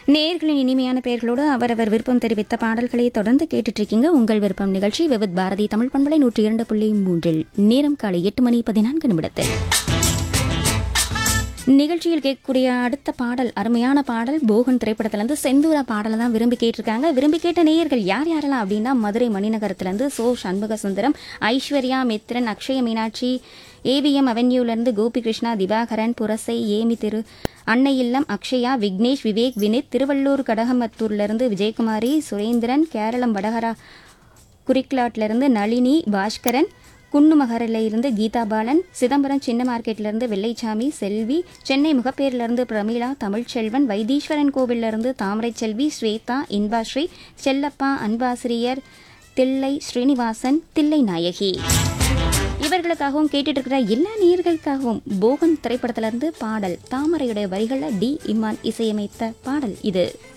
நேயர்களின் இனிமையான பெயர்களோடு அவரவர் விருப்பம் தெரிவித்த பாடல்களை தொடர்ந்து கேட்டுட்டு இருக்கீங்க உங்கள் விருப்பம் நிகழ்ச்சி விவித் பாரதி தமிழ் பண்பலை நூற்றி இரண்டு புள்ளி மூன்றில் நேரம் காலை எட்டு மணி பதினான்கு நிமிடத்தில் நிகழ்ச்சியில் கேட்கக்கூடிய அடுத்த பாடல் அருமையான பாடல் போகன் திரைப்படத்திலேருந்து செந்தூரா பாடலை தான் விரும்பி கேட்டிருக்காங்க விரும்பி கேட்ட நேயர்கள் யார் யாரெல்லாம் அப்படின்னா மதுரை மணிநகரத்திலேருந்து சோ சண்முக சுந்தரம் ஐஸ்வர்யா மித்ரன் அக்ஷய மீனாட்சி ஏவிஎம் அவென்யூலேருந்து கோபி கிருஷ்ணா திவாகரன் புரசை ஏமி திரு அன்னை இல்லம் அக்ஷயா விக்னேஷ் விவேக் வினித் திருவள்ளூர் கடகமத்தூர்லேருந்து விஜயகுமாரி சுரேந்திரன் கேரளம் வடகரா குறிக்லாட்லேருந்து நளினி பாஸ்கரன் குன்னுமகரில் இருந்து கீதா பாலன் சிதம்பரம் சின்ன மார்க்கெட்லேருந்து வெள்ளைச்சாமி செல்வி சென்னை முகப்பேர்லேருந்து பிரமிளா தமிழ்ச்செல்வன் வைத்தீஸ்வரன் கோவிலிருந்து தாமரை செல்வி ஸ்வேதா இன்பாஸ்ரீ செல்லப்பா அன்பாசிரியர் தில்லை ஸ்ரீனிவாசன் தில்லை நாயகி இவர்களுக்காகவும் கேட்டுட்டு இருக்கிற எல்லா நேயர்களுக்காகவும் போகன் திரைப்படத்திலிருந்து பாடல் தாமரையுடைய வரிகளை டி இம்மான் இசையமைத்த பாடல் இது